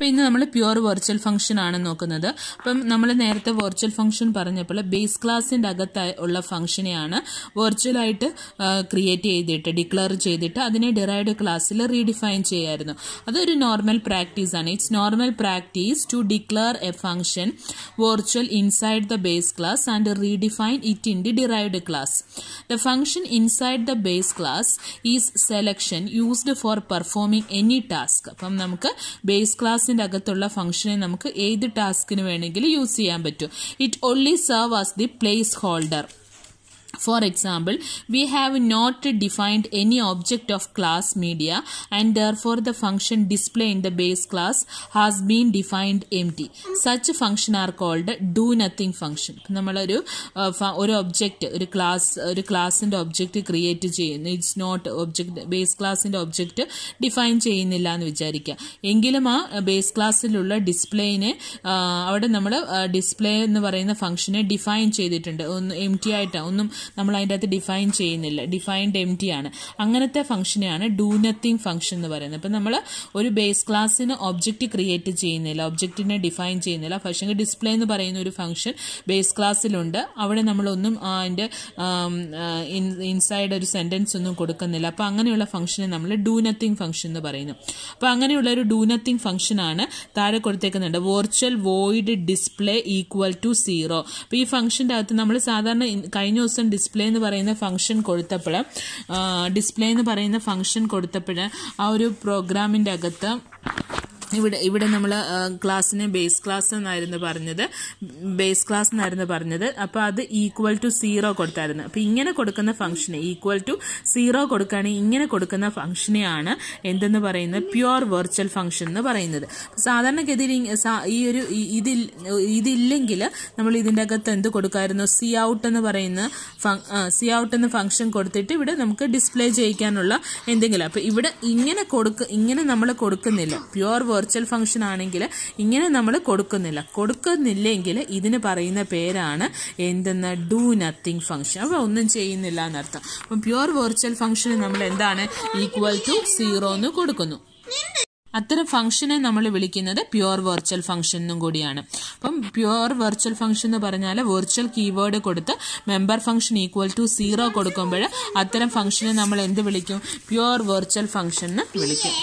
അപ്പോൾ ഇന്ന് നമ്മൾ പ്യുവർ വെർച്വൽ ഫംഗ്ഷൻ ആണ് നോക്കുന്നത് അപ്പം നമ്മൾ നേരത്തെ വെർച്വൽ ഫംഗ്ഷൻ പറഞ്ഞപ്പോൾ ബേസ് ക്ലാസ്സിൻ്റെ അകത്ത് ഉള്ള ഫംഗ്ഷനെയാണ് വെർച്വലായിട്ട് ക്രിയേറ്റ് ചെയ്തിട്ട് ഡിക്ലെയർ ചെയ്തിട്ട് അതിനെ ഡിറൈവ്ഡ് ക്ലാസ്സിൽ റീഡിഫൈൻ ചെയ്യായിരുന്നു അതൊരു നോർമൽ പ്രാക്ടീസ് ആണ് it's normal practice to declare a function virtual inside the base class and redefine it in the derived class the function inside the base class is selection used for performing any task അപ്പം നമുക്ക് base ക്ലാസ്സിന്റെ അകത്തുള്ള ഫംഗ്ഷനെ നമുക്ക് ഏത് ടാസ്കിന് വേണമെങ്കിലും use ചെയ്യാൻ പറ്റും it only serve as the placeholder For example, we have not defined any object of class media and therefore the function display in the base class has been defined empty. Such function are called do nothing function. നമ്മളൊരു ഒരു object ഒരു class ഒരു ക്ലാസിന്റെ object create ചെയ്യുന്നു it's not object base ക്ലാസിന്റെ object define ചെയ്യുന്നില്ല എന്ന് വിചാരിക്കുക എങ്കിലും ആ ബേസ് ക്ലാസ്സിലുള്ള ഡിസ്പ്ലേനെ അവിടെ നമ്മൾ ഡിസ്പ്ലേ എന്ന് പറയുന്ന ഫംഗ്ഷനെ ഡിഫൈൻ ചെയ്തിട്ടുണ്ട് ഒന്ന് എം ടി ആയിട്ട് ഒന്നും നമ്മൾ അതിൻ്റെ അകത്ത് ഡിഫൈൻ ചെയ്യുന്നില്ല ഡിഫൈൻഡ് എം ടി ആണ് അങ്ങനത്തെ ഫംഗ്ഷനെയാണ് ഡൂ നത്തിങ് ഫംഗ്ഷൻ എന്ന് പറയുന്നത് അപ്പം നമ്മൾ ഒരു ബേസ് ക്ലാസ്സിന് ഒബ്ജക്റ്റ് ക്രിയേറ്റ് ചെയ്യുന്നില്ല ഒബ്ജക്റ്റിനെ ഡിഫൈൻ ചെയ്യുന്നില്ല പക്ഷേ ഡിസ്പ്ലേ എന്ന് പറയുന്ന ഒരു ഫംഗ്ഷൻ ബേസ് ക്ലാസ്സിലുണ്ട് അവിടെ നമ്മളൊന്നും അതിൻ്റെ ഇൻസൈഡ് ഒരു സെൻറ്റൻസ് ഒന്നും കൊടുക്കുന്നില്ല അപ്പോൾ അങ്ങനെയുള്ള ഫംഗ്ഷനെ നമ്മൾ ഡൂ നത്തിങ് ഫംഗ്ഷൻ എന്ന് പറയുന്നു അപ്പോൾ അങ്ങനെയുള്ള ഒരു ഡൂ നത്തിങ് ഫംഗ്ഷനാണ് താഴെ കൊടുത്തേക്കുന്നുണ്ട് virtual void display equal to zero അപ്പോൾ ഈ ഫംഗ്ഷൻ്റെ അകത്ത് നമ്മൾ സാധാരണ കഴിഞ്ഞ ദിവസം ഡിസ്പ്ലേ എന്ന് പറയുന്ന ഫംഗ്ഷൻ കൊടുത്തപ്പോൾ ഡിസ്പ്ലേ എന്ന് പറയുന്ന ഫംഗ്ഷൻ കൊടുത്തപ്പോൾ ആ ഒരു പ്രോഗ്രാമിൻ്റെ അകത്ത് ഇവിടെ ഇവിടെ നമ്മൾ ക്ലാസ്സിനെ ബേസ് ക്ലാസ് എന്നായിരുന്നു പറഞ്ഞത് ബേസ് ക്ലാസ് എന്നായിരുന്നു പറഞ്ഞത് അപ്പോൾ അത് ഈക്വൽ ടു സീറോ കൊടുത്തായിരുന്നു അപ്പോൾ ഇങ്ങനെ കൊടുക്കുന്ന ഫംഗ്ഷനെ ഈക്വൽ ടു സീറോ കൊടുക്കുകയാണെങ്കിൽ ഇങ്ങനെ കൊടുക്കുന്ന ഫംഗ്ഷനെയാണ് എന്തെന്ന് പറയുന്നത് പ്യുവർ വെർച്വൽ ഫംഗ്ഷൻ എന്ന് പറയുന്നത് സാധാരണഗതിയിൽ ഈ ഒരു ഇതിൽ ഇതില്ലെങ്കിൽ നമ്മൾ ഇതിൻ്റെ അകത്ത് എന്ത് കൊടുക്കായിരുന്നു സി ഔട്ട് എന്ന് പറയുന്ന സി ഔട്ട് എന്ന ഫംഗ്ഷൻ കൊടുത്തിട്ട് ഇവിടെ നമുക്ക് ഡിസ്പ്ലേ ചെയ്യിക്കാനുള്ള എന്തെങ്കിലും അപ്പോൾ ഇവിടെ ഇങ്ങനെ കൊടുക്ക ഇങ്ങനെ നമ്മൾ കൊടുക്കുന്നില്ല പ്യുവർ വെർച്വൽ ഫംഗ്ഷൻ ആണെങ്കിൽ ഇങ്ങനെ നമ്മൾ കൊടുക്കുന്നില്ല കൊടുക്കുന്നില്ലെങ്കിൽ ഇതിന് പറയുന്ന പേരാണ് എന്തെന്ന് ഡു നത്തിങ് ഫംഗ്ഷൻ അപ്പോൾ ഒന്നും ചെയ്യുന്നില്ല എന്നർത്ഥം അപ്പം പ്യുവർ വെർച്വൽ ഫംഗ്ഷന് നമ്മൾ എന്താണ് ഈക്വൽ ടു സീറോ എന്ന് കൊടുക്കുന്നു അത്തരം ഫംഗ്ഷനെ നമ്മൾ വിളിക്കുന്നത് പ്യുവർ വെർച്വൽ ഫംഗ്ഷൻ എന്നും കൂടിയാണ് അപ്പം പ്യുവർ വെർച്വൽ ഫംഗ്ഷൻ എന്ന് പറഞ്ഞാൽ വെർച്വൽ കീവേഡ് കൊടുത്ത് member function equal to zero കൊടുക്കുമ്പോൾ അത്തരം ഫംഗ്ഷനെ നമ്മൾ എന്ത് വിളിക്കും പ്യുവർ വെർച്വൽ ഫംഗ്ഷൻ എന്ന് വിളിക്കും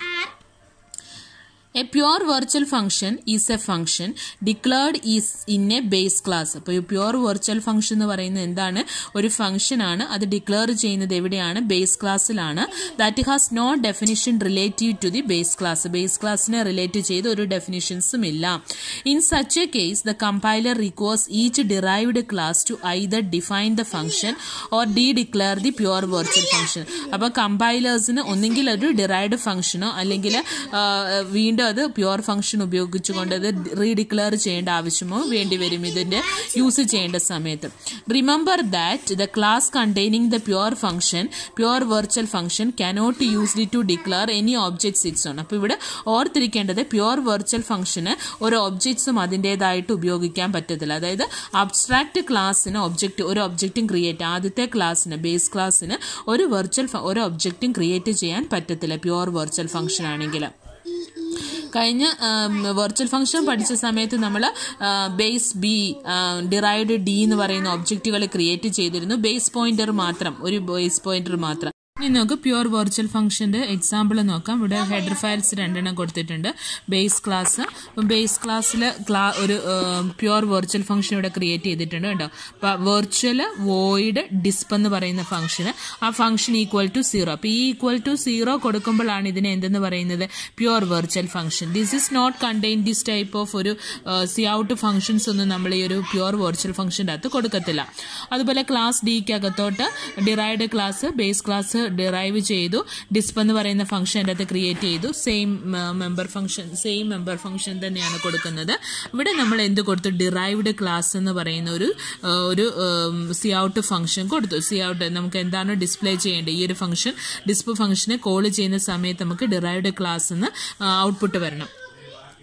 a pure virtual function is a function declared is in a base class അപ്പോൾ പ്യുവർ വെർച്വൽ ഫംഗ്ഷൻ എന്ന് പറയുന്നത് എന്താണ് ഒരു ഫംഗ്ഷൻ ആണ് അത് ഡിക്ലെയർ ചെയ്യുന്നത് എവിടെയാണ് ബേസ് ക്ലാസ്സിലാണ് that has no definition relative to the base class base ക്ലാസ്സിനെ റിലേറ്റ് ചെയ്ത് ഒരു ഡെഫിനിഷൻസും ഇല്ല in such a case the compiler requires each derived class to either define the function or de declare the pure virtual function അപ്പോൾ കമ്പൈലേഴ്സിന് ഒന്നെങ്കിൽ ഒരു derived ഫംഗ്ഷനോ അല്ലെങ്കിൽ വീണ്ടും അത് പ്യുവർ ഫംഗ്ഷൻ ഉപയോഗിച്ചുകൊണ്ട് അത് റീഡിക്ലെയർ ചെയ്യേണ്ട ആവശ്യമോ വേണ്ടി വരും ഇതിന്റെ യൂസ് ചെയ്യേണ്ട സമയത്ത് remember that the class containing the pure function pure virtual function cannot use de to declare any objects its own അപ്പോൾ ഇവിടെ ഓർത്തിരിക്കേണ്ടത് പ്യുവർ വെർച്വൽ ഫംഗ്ഷന് ഒരു ഒബ്ജക്ട്സും അതിൻ്റെതായിട്ട് ഉപയോഗിക്കാൻ പറ്റത്തില്ല അതായത് അബ്സ്ട്രാക്ട് ക്ലാസ്സിന് ഒബ്ജക്റ്റ് ഒരു ഒബ്ജക്റ്റും ക്രിയേറ്റ് ആദ്യത്തെ ക്ലാസ്സിന് ബേസ് ക്ലാസ്സിന് ഒരു വെർച്വൽ ഒരു ഒബ്ജക്റ്റും ക്രിയേറ്റ് ചെയ്യാൻ പറ്റത്തില്ല പ്യുവർ വെർച്വൽ ഫംഗ്ഷൻ ആണെങ്കിൽ കഴിഞ്ഞ വെർച്വൽ ഫംഗ്ഷൻ പഠിച്ച സമയത്ത് നമ്മൾ ബേസ് ബി ഡിറൈവ്ഡ് ഡി എന്ന് പറയുന്ന ഒബ്ജക്റ്റുകൾ ക്രിയേറ്റ് ചെയ്തിരുന്നു ബേസ് പോയിന്റർ മാത്രം ഒരു ബേസ് പോയിന്റർ മാത്രം ഇനി നമുക്ക് പ്യുവർ വെർച്വൽ ഫംഗ്ഷന്റെ എക്സാമ്പിൾ നോക്കാം ഇവിടെ ഹെഡർ ഫയൽസ് രണ്ടെണ്ണം കൊടുത്തിട്ടുണ്ട് ബേസ് ക്ലാസ് അപ്പം ബേസ് ക്ലാസ്സിൽ ക്ലാ ഒരു പ്യുവർ വെർച്വൽ ഫംഗ്ഷൻ ഇവിടെ ക്രിയേറ്റ് ചെയ്തിട്ടുണ്ട് കേട്ടോ അപ്പം വെർച്വൽ വോയിഡ് ഡിസ്പ് എന്ന് പറയുന്ന ഫംഗ്ഷന് ആ ഫംഗ്ഷൻ ഈക്വൽ ടു സീറോ അപ്പം ഈ ഈക്വൽ ടു സീറോ കൊടുക്കുമ്പോഴാണ് ഇതിനെ എന്തെന്ന് പറയുന്നത് pure virtual function this is not contain this type of ഒരു സി ഔട്ട് ഫംഗ്ഷൻസ് ഒന്നും നമ്മൾ ഈ ഒരു പ്യുവർ വെർച്വൽ ഫംഗ്ഷൻ്റെ അകത്ത് കൊടുക്കത്തില്ല അതുപോലെ ക്ലാസ് ഡിക്ക് അകത്തോട്ട് derived class base class derive ചെയ്തു ഡിസ്പ് എന്ന് പറയുന്ന ഫംഗ്ഷൻ അതിൻ്റെ അകത്ത് ക്രിയേറ്റ് ചെയ്തു same member function same member function തന്നെയാണ് കൊടുക്കുന്നത് ഇവിടെ നമ്മൾ എന്ത് കൊടുത്തു ഡിറൈവ്ഡ് ക്ലാസ് എന്ന് പറയുന്ന ഒരു ഒരു സി ഔട്ട് ഫംഗ്ഷൻ കൊടുത്തു സി ഔട്ട് നമുക്ക് എന്താണ് ഡിസ്പ്ലേ ചെയ്യേണ്ടത് ഈ ഒരു ഫംഗ്ഷൻ ഡിസ്പ് ഫംഗ്ഷനെ കോൾ ചെയ്യുന്ന സമയത്ത് നമുക്ക് ഡിറൈവ്ഡ് ക്ലാസ് എന്ന് ഔട്ട്പുട്ട് വരണം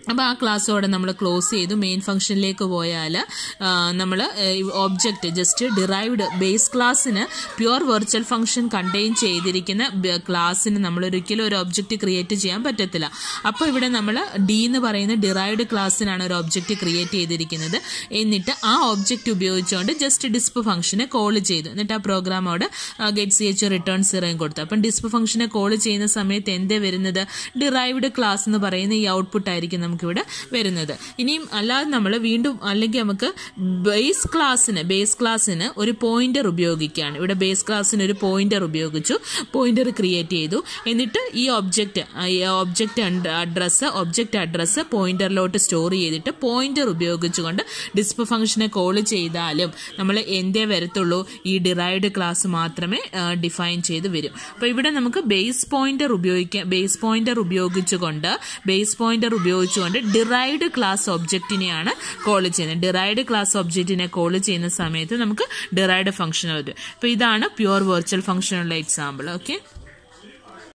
അപ്പോൾ ആ ക്ലാസ്സോടെ നമ്മൾ ക്ലോസ് ചെയ്തു മെയിൻ ഫംഗ്ഷനിലേക്ക് പോയാൽ നമ്മൾ ഒബ്ജക്റ്റ് ജസ്റ്റ് ഡിറൈവ്ഡ് ബേസ് ക്ലാസ്സിന് പ്യുവർ വെർച്വൽ ഫംഗ്ഷൻ കണ്ടെയ്ൻ ചെയ്തിരിക്കുന്ന ക്ലാസ്സിന് നമ്മൾ ഒരിക്കലും ഒരു ഒബ്ജക്റ്റ് ക്രിയേറ്റ് ചെയ്യാൻ പറ്റത്തില്ല അപ്പോൾ ഇവിടെ നമ്മൾ ഡി എന്ന് പറയുന്ന ഡിറൈവ്ഡ് ക്ലാസ്സിനാണ് ഒരു ഒബ്ജക്റ്റ് ക്രിയേറ്റ് ചെയ്തിരിക്കുന്നത് എന്നിട്ട് ആ ഒബ്ജക്റ്റ് ഉപയോഗിച്ചുകൊണ്ട് ജസ്റ്റ് ഡിസ്പ് ഫംഗ്ഷനെ കോൾ ചെയ്തു എന്നിട്ട് ആ പ്രോഗ്രാമോട് ഗെറ്റ് സി എച്ച് റിട്ടേൺ സീറോയും കൊടുത്തു അപ്പം ഡിസ്പ് ഫംഗ്ഷനെ കോൾ ചെയ്യുന്ന സമയത്ത് എന്തേ വരുന്നത് ഡിറൈവ്ഡ് ക്ലാസ് എന്ന് പറയുന്ന ഈ ഔട്ട്പുട്ട് ആയിരിക്കും നമുക്കിവിടെ വരുന്നത് ഇനിയും അല്ലാതെ നമ്മൾ വീണ്ടും അല്ലെങ്കിൽ നമുക്ക് ബേസ് ക്ലാസ്സിന് ബേസ് ക്ലാസ്സിന് ഒരു പോയിന്റർ ഉപയോഗിക്കുകയാണ് ഇവിടെ ബേസ് ക്ലാസ്സിന് ഒരു പോയിന്റർ ഉപയോഗിച്ചു പോയിന്റർ ക്രിയേറ്റ് ചെയ്തു എന്നിട്ട് ഈ object object address object address പോയിന്ററിലോട്ട് സ്റ്റോർ ചെയ്തിട്ട് പോയിന്റർ ഉപയോഗിച്ചുകൊണ്ട് ഡിസ്പ് ഫംഗ്ഷനെ കോൾ ചെയ്താലും നമ്മൾ എന്തേ വരത്തുള്ളൂ ഈ ഡിറൈവ്ഡ് ക്ലാസ് മാത്രമേ ഡിഫൈൻ ചെയ്ത് വരും അപ്പോൾ ഇവിടെ നമുക്ക് ബേസ് പോയിന്റർ ഉപയോഗിക്കാൻ ബേസ് പോയിന്റർ ഉപയോഗിച്ചുകൊണ്ട് ബേസ് പോയിന്റർ ഉപയോഗിച്ചുകൊണ്ട് ഡിറൈവ്ഡ് ക്ലാസ് ഒബ്ജക്റ്റിനെയാണ് കോൾ ചെയ്യുന്നത് ഡിറൈവ്ഡ് ക്ലാസ് ഒബ്ജക്റ്റിനെ കോൾ ചെയ്യുന്ന സമയത്ത് നമുക്ക് ഡിറൈവ്ഡ് ഫംഗ്ഷൻ വരും അപ്പോൾ ഇതാണ് പ്യുവർ വെർച്വൽ ഫംഗ്ഷനുള്ള എക്സാമ്പിൾ ഓക്കെ